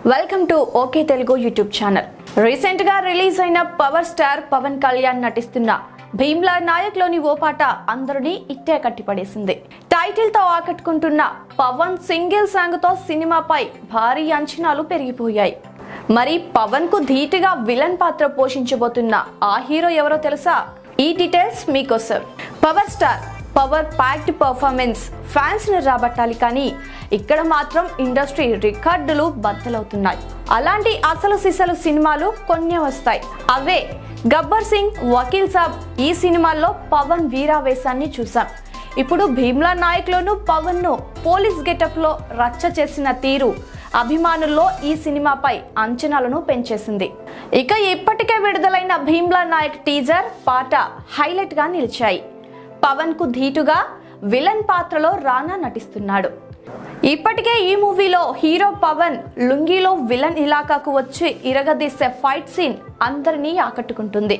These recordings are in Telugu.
welcome to okay Telugu YouTube channel recent గా రిలీజ్ అయిన పవర్ స్టార్ పవన్ కళ్యాణ్ నటిస్తున్న భీమ్లా నాయక్ లోని ఓ పాట అందరినీ ఇట్టే కట్టిపడేసింది టైటిల్ తో ఆకట్టుకుంటున్న పవన్ సింగిల్ సాంగ్ తో సినిమాపై భారీ అంచనాలు పెరిగిపోయాయి మరి పవన్ కు ధీటుగా విలన్ పాత్ర పోషించబోతున్న ఆ హీరో ఎవరో తెలుసా ఈ డీటెయిల్స్ మీకోసం power star power packed performance fans ని రాబట్టాలి కానీ ఇక్కడ మాత్రం ఇండస్ట్రీ రికార్డులు బద్దలవుతున్నాయి అలాంటి అసలు సిసలు సినిమాలు కొన్ని వస్తాయి అవే గబ్బర్ సింగ్ వకీల్ సాబ్ ఈ సినిమాల్లో పవన్ వీరావేశాన్ని చూసాం ఇప్పుడు భీమ్లా నాయక్ లోను పవన్ ను పోలీస్ గెటప్ లో రచ్చ చేసిన తీరు అభిమానుల్లో ఈ సినిమాపై అంచనాలను పెంచేసింది ఇక ఇప్పటికే విడుదలైన భీమ్లా నాయక్ టీజర్ పాట హైలైట్ గా నిలిచాయి పవన్ కు ధీటుగా విలన్ పాత్రలో రానా నటిస్తున్నాడు ఇప్పటికే ఈ మూవీలో హీరో పవన్ లుంగిలో విలన్ ఇలాకాకు వచ్చి ఇరగదీసే ఫైట్ సీన్ అందరినీ ఆకట్టుకుంటుంది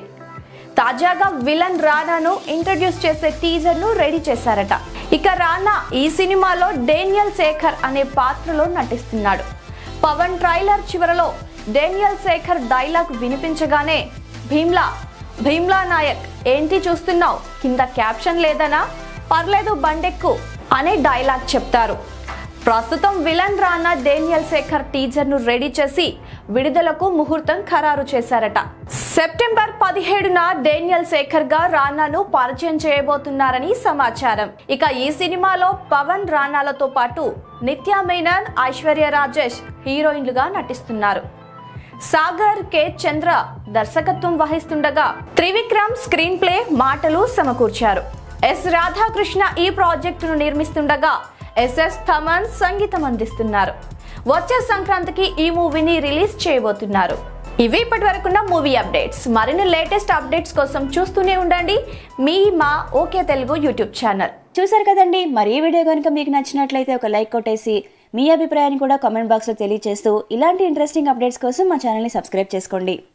తాజాగా విలన్ రానాను ఇంట్రడ్యూస్ చేసే టీజర్ ను రెడీ చేశారట ఇక రానా ఈ సినిమాలో డేనియల్ శేఖర్ అనే పాత్రలో నటిస్తున్నాడు పవన్ ట్రైలర్ చివరలో డేనియల్ శేఖర్ డైలాగ్ వినిపించగానే భీమ్లా భీమ్లా నాయక్ ఏంటి చూస్తున్నావు కింద క్యాప్షన్ లేదనా పర్లేదు బండెక్కు అనే డైలాగ్ చెప్తారు ప్రస్తుతం villain Rana Daniel Shekar teaser ను రెడీ చేసి విడుదలకు ముహూర్తం ఖరారు చేశారట సెప్టెంబర్ పదిహేడున డేనియల్ శేఖర్ గా రానాను పరిచయం చేయబోతున్నారని సమాచారం ఇక ఈ సినిమాలో పవన్ రానాలతో పాటు నిత్యా మేనన్ ఐశ్వర్య రాజేష్ హీరోయిన్లుగా నటిస్తున్నారు సాగర్ కె చంద్ర దర్శకత్వం వహిస్తుండగా త్రివిక్రమ్ స్క్రీన్ ప్లే మాటలు సమకూర్చారు ఎస్ రాధాకృష్ణ ఈ ప్రాజెక్టును నిర్మిస్తుండగా ఎస్ఎస్ థమన్ సంగీతం అందిస్తున్నారు వచ్చే సంక్రాంతికి ఈ మూవీని రిలీజ్ చేయబోతున్నారు ఇవి ఇప్పటి వరకున్న మూవీ అప్డేట్స్ మరిన్ని లేటెస్ట్ అప్డేట్స్ కోసం చూస్తూనే ఉండండి మీ మా ఓకే తెలుగు యూట్యూబ్ ఛానల్ చూసారు కదండి మరి ఈ వీడియో కనుక మీకు నచ్చినట్లయితే ఒక లైక్ కొట్టేసి మీ అభిప్రాయాన్ని కూడా కామెంట్ బాక్స్లో తెలియజేస్తూ ఇలాంటి ఇంట్రెస్టింగ్ అప్డేట్స్ కోసం మా ఛానల్ని సబ్స్క్రైబ్ చేసుకోండి